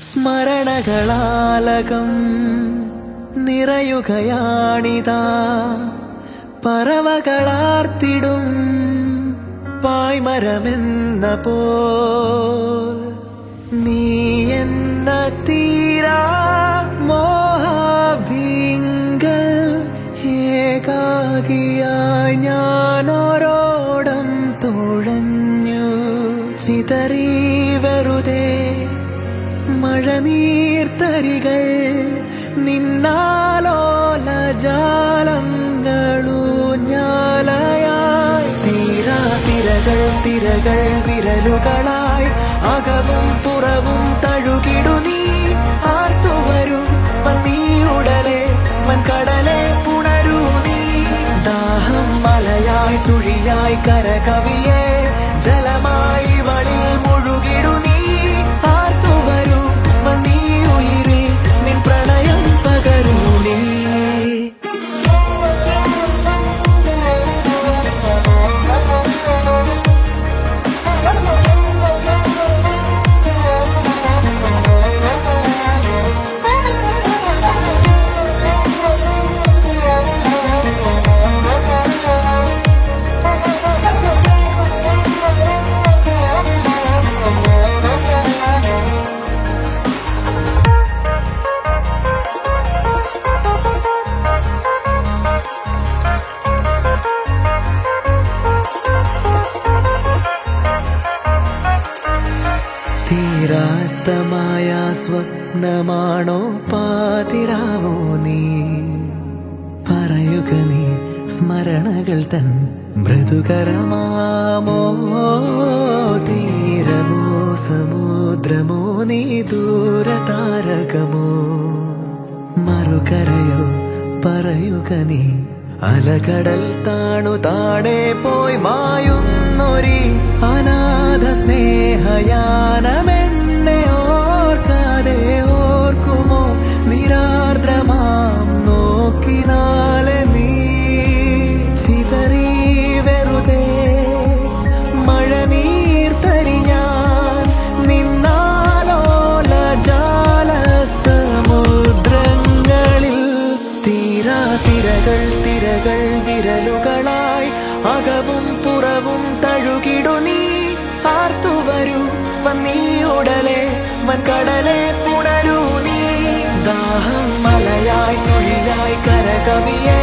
സ്മരണകളാലകം നിറയുകയാണിതാ പറവകളാർത്തിടും പായ്മരമെന്ന പോൽ നീ എന്ന തീരാ മോഹാഭിങ്കൽ ഏകാകിയായി ഞാനോരോടം തുഴഞ്ഞു ചിതറി വെറുതെ മഴനീർത്തരികൾ നിന്നാലോല ജാലങ്ങളൂ ഞാലയായി തീരാ തിരകൾ തിരകൾ വിരലുകളായി അകവും പുറവും തഴുകിടു നീ ആർത്തു വരൂ നീയുടലെ വൻകടലെ പുണരൂ നീ ദാഹം മലയായി ചുഴിയായി കരകവിയെ ജലമായി വളിൽ മുഴുകിടു നീ ആർത്തു വരൂ നീ ഉയിരിൽ നിൻ പ്രണയം പകരൂ നീ തീരാത്തമായ സ്വപ്നമാണോ പാതിരാവോ നീ പറയുക നീ സ്മരണകൾ തൻ മൃദുകരമാമോ തീരമോ സമുദ്രമോ നീ ദൂരതാരകമോ മറുകരയോ പറയുക നീ അലകടൽ താണു താഴെ പോയി മായുന്നൊരി അനാഥ സ്നേഹയാനമെന്നെ ഓർക്കാതെ ഓർക്കുമോ നിരാർദ്രമാം നോക്കിനാലെ നീ ചിതറി വെറുതെ മഴനീർത്തരി ഞാൻ നിന്നാലോല ജാല സമുദ്രങ്ങളിൽ തീരാ തിരകൾ തിരകൾ വിരലുകളായി അകവും പുറവും തഴുകിടു നീ ആർത്തു വരൂ വന്നീയുടലെ വൻകടലെ പുണരൂ നീ ദാഹം മലയായി ചുഴിയായി കരകവിയെ